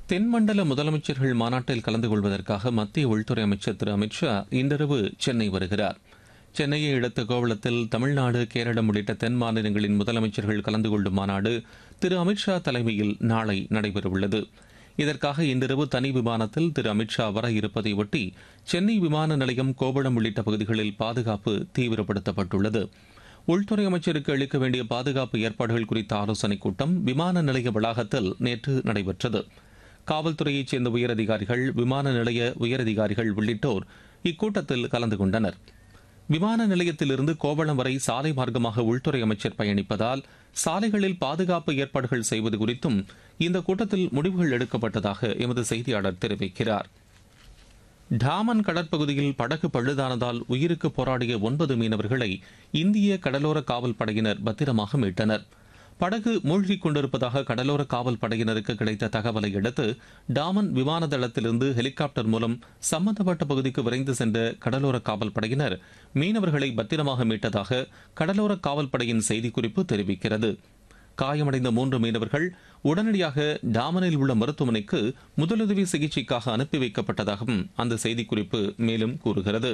தென்மண்டல முதலமைச்சர்கள் மாநாட்டில் கலந்து கொள்வதற்காக மத்திய உள்துறை அமைச்சர் திரு அமித்ஷா இன்றிரவு சென்னை வருகிறார் சென்னையை அடுத்த கோவளத்தில் தமிழ்நாடு கேரளம் உள்ளிட்ட தென் மாநிலங்களின் முதலமைச்சர்கள் கலந்து கொள்ளும் மாநாடு திரு அமித்ஷா தலைமையில் நாளை நடைபெறவுள்ளது இதற்காக இன்றிரவு தனி விமானத்தில் திரு அமித்ஷா வர இருப்பதை ஒட்டி சென்னை விமான நிலையம் கோவளம் உள்ளிட்ட பகுதிகளில் பாதுகாப்பு தீவிரப்படுத்தப்பட்டுள்ளது உள்துறை அமைச்சருக்கு அளிக்க வேண்டிய பாதுகாப்பு ஏற்பாடுகள் குறித்த ஆலோசனைக் கூட்டம் விமான நிலைய வளாகத்தில் நேற்று நடைபெற்றது காவல்துறையைச் சேர்ந்த உயரதிகாரிகள் விமான நிலைய உயரதிகாரிகள் உள்ளிட்டோர் இக்கூட்டத்தில் கலந்து கொண்டனர் விமான நிலையத்திலிருந்து கோவளம் வரை சாலை மார்க்கமாக உள்துறை அமைச்சர் பயணிப்பதால் சாலைகளில் பாதுகாப்பு ஏற்பாடுகள் செய்வது குறித்தும் இந்த கூட்டத்தில் முடிவுகள் எடுக்கப்பட்டதாக எமது செய்தியாளர் தெரிவிக்கிறார் டாமன் கடற்பகுதியில் படகு பழுதானதால் உயிருக்கு போராடிய ஒன்பது மீனவர்களை இந்திய கடலோர காவல் படையினர் பத்திரமாக மீட்டனர் படகு மூழ்கிக் கொண்டிருப்பதாக கடலோர காவல் படையினருக்கு கிடைத்த தகவலை அடுத்து டாமன் விமான தளத்திலிருந்து ஹெலிகாப்டர் மூலம் சம்பந்தப்பட்ட பகுதிக்கு விரைந்து சென்ற கடலோர காவல் படையினர் மீனவர்களை பத்திரமாக மீட்டதாக கடலோர காவல் படையின் செய்திக்குறிப்பு தெரிவிக்கிறது காயமடைந்த மூன்று மீனவர்கள் உடனடியாக டாமனில் உள்ள மருத்துவமனைக்கு முதலுதவி சிகிச்சைக்காக அனுப்பி வைக்கப்பட்டதாகவும் அந்த செய்திக்குறிப்பு மேலும் கூறுகிறது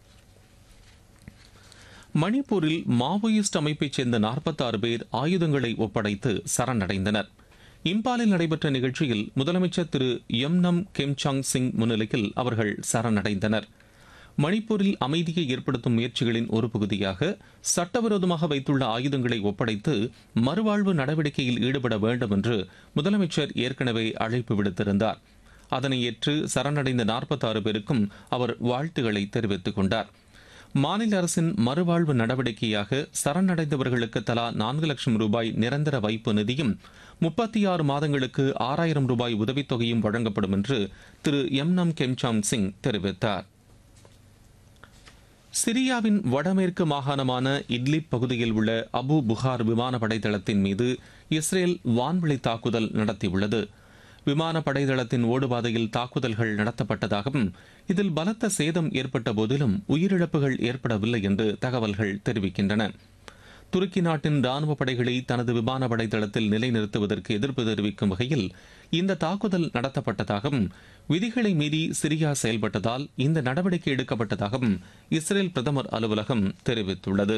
மணிப்பூரில் மாவோயிஸ்ட் அமைப்பைச் சேர்ந்த நாற்பத்தாறு பேர் ஆயுதங்களை ஒப்படைத்து சரணடைந்தனர் இம்பாலில் நடைபெற்ற நிகழ்ச்சியில் முதலமைச்சர் திரு எம் நம் கெம்சாங் சிங் முன்னிலையில் அவர்கள் சரணடைந்தனர் மணிப்பூரில் அமைதியை ஏற்படுத்தும் முயற்சிகளின் ஒரு பகுதியாக சட்டவிரோதமாக வைத்துள்ள ஆயுதங்களை ஒப்படைத்து மறுவாழ்வு நடவடிக்கையில் ஈடுபட வேண்டும் என்று முதலமைச்சர் ஏற்கனவே அழைப்பு விடுத்திருந்தார் அதனை ஏற்று சரணடைந்த நாற்பத்தாறு பேருக்கும் அவர் வாழ்த்துக்களை தெரிவித்துக் கொண்டார் மாநில அரசின் மறுவாழ்வு நடவடிக்கையாக சரணடைந்தவர்களுக்கு தலா நான்கு லட்சம் ரூபாய் நிரந்தர வைப்பு நிதியும் முப்பத்தி ஆறு மாதங்களுக்கு ஆறாயிரம் ரூபாய் உதவித்தொகையும் வழங்கப்படும் என்று திரு எம் நம் கெம்சாங் சிங் தெரிவித்தார் சிரியாவின் வடமேற்கு மாகாணமான இட்லிப் பகுதியில் உள்ள அபு புகார் விமான படைத்தளத்தின் மீது இஸ்ரேல் வான்வழி தாக்குதல் நடத்தியுள்ளது விமான படைதளத்தின் ஓடுபாதையில் தாக்குதல்கள் நடத்தப்பட்டதாகவும் இதில் பலத்த சேதம் ஏற்பட்ட போதிலும் உயிரிழப்புகள் ஏற்படவில்லை என்று தகவல்கள் தெரிவிக்கின்றன துருக்கி நாட்டின் ராணுவ படைகளை தனது விமான படைத்தளத்தில் நிலைநிறுத்துவதற்கு எதிர்ப்பு தெரிவிக்கும் வகையில் இந்த தாக்குதல் நடத்தப்பட்டதாகவும் விதிகளை மீறி சிரியா செயல்பட்டதால் இந்த நடவடிக்கை எடுக்கப்பட்டதாகவும் இஸ்ரேல் பிரதமர் அலுவலகம் தெரிவித்துள்ளது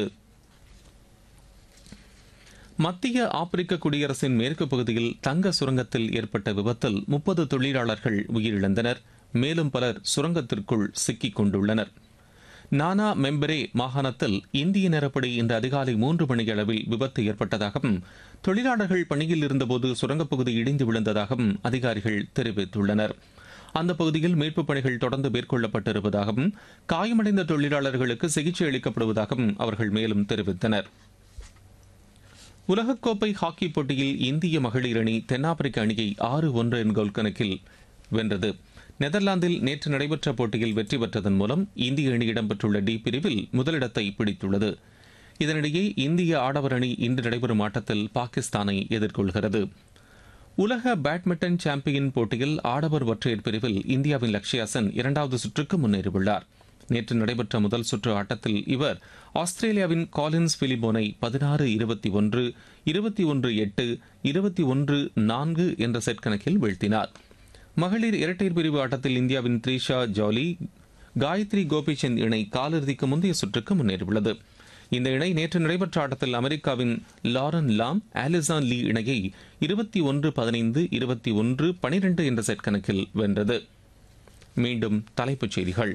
மத்திய ஆப்பிரிக்க குடியரசின் மேற்கு பகுதியில் தங்க சுரங்கத்தில் ஏற்பட்ட விபத்தில் முப்பது தொழிலாளர்கள் உயிரிழந்தனர் மேலும் பலர் சுரங்கத்திற்குள் சிக்கிக் கொண்டுள்ளனர் நானா மெம்பரே மாகாணத்தில் இந்திய நேரப்படி இன்று அதிகாலை மூன்று மணியளவில் விபத்து ஏற்பட்டதாகவும் தொழிலாளர்கள் பணியில் இருந்தபோது சுரங்கப்பகுதி இடிந்து விழுந்ததாகவும் அதிகாரிகள் தெரிவித்துள்ளனர் அந்த பகுதியில் மீட்புப் பணிகள் தொடர்ந்து மேற்கொள்ளப்பட்டிருப்பதாகவும் காயமடைந்த தொழிலாளர்களுக்கு சிகிச்சை அளிக்கப்படுவதாகவும் அவர்கள் மேலும் தெரிவித்தனர் உலகக்கோப்பை ஹாக்கி போட்டியில் இந்திய மகளிர் அணி தென்னாப்பிரிக்க அணியை ஆறு ஒன்று என் கோல் கணக்கில் வென்றது நெதர்லாந்தில் நேற்று நடைபெற்ற போட்டியில் வெற்றி பெற்றதன் மூலம் இந்திய அணி இடம்பெற்றுள்ள டி பிரிவில் முதலிடத்தை பிடித்துள்ளது இதனிடையே இந்திய ஆடவர் அணி இன்று நடைபெறும் ஆட்டத்தில் பாகிஸ்தானை எதிர்கொள்கிறது உலக பேட்மிண்டன் சாம்பியன் போட்டியில் ஆடவர் ஒற்றையர் பிரிவில் இந்தியாவின் லக்ஷயா சென் இரண்டாவது சுற்றுக்கு முன்னேறியுள்ளார் நேற்று நடைபெற்ற முதல் சுற்று ஆட்டத்தில் இவர் ஆஸ்திரேலியாவின் காலின்ஸ் பிலிபோனை பதினாறு இருபத்தி ஒன்று இருபத்தி ஒன்று எட்டு இருபத்தி ஒன்று நான்கு என்ற செட் கணக்கில் வீழ்த்தினார் மகளிர் இரட்டையர் பிரிவு ஆட்டத்தில் இந்தியாவின் த்ரீஷா ஜாலி காயத்ரி கோபிச்சந்த் இணை காலிறுதிக்கு முந்தைய சுற்றுக்கு முன்னேறியுள்ளது இந்த இணை நேற்று நடைபெற்ற ஆட்டத்தில் அமெரிக்காவின் லாரன் லாம் ஆலிசான் லீ இணையை இருபத்தி ஒன்று பதினைந்து இருபத்தி ஒன்று பனிரெண்டு என்ற செட் கணக்கில் வென்றது மீண்டும் தலைப்புச் செய்திகள்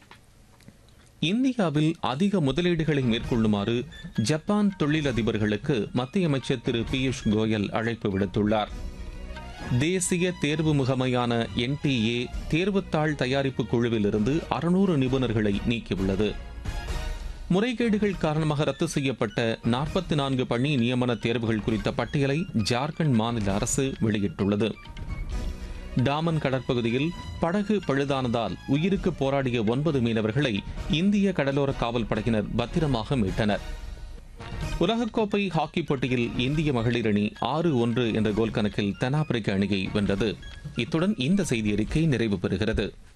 இந்தியாவில் அதிக முதலீடுகளை மேற்கொள்ளுமாறு ஜப்பான் தொழிலதிபர்களுக்கு மத்திய அமைச்சர் திரு பியூஷ் கோயல் அழைப்பு விடுத்துள்ளார் தேசிய தேர்வு முகமையான என்டிஏ தேர்வுத்தாள் தயாரிப்பு குழுவிலிருந்து அறுநூறு நிபுணர்களை நீக்கியுள்ளது முறைகேடுகள் காரணமாக ரத்து செய்யப்பட்ட நாற்பத்தி நான்கு பணி நியமன தேர்வுகள் குறித்த பட்டியலை ஜார்க்கண்ட் மாநில அரசு வெளியிட்டுள்ளது டாமன் கடற்பகுதியில் படகு பழுதானதால் உயிருக்கு போராடிய ஒன்பது மீனவர்களை இந்திய கடலோர காவல் படையினர் பத்திரமாக மீட்டனர் உலகக்கோப்பை ஹாக்கி போட்டியில் இந்திய மகளிர் அணி ஆறு ஒன்று என்ற கோல் கணக்கில் தென்னாப்பிரிக்க அணியை வென்றது இத்துடன் இந்த செய்தி அறிக்கை நிறைவு பெறுகிறது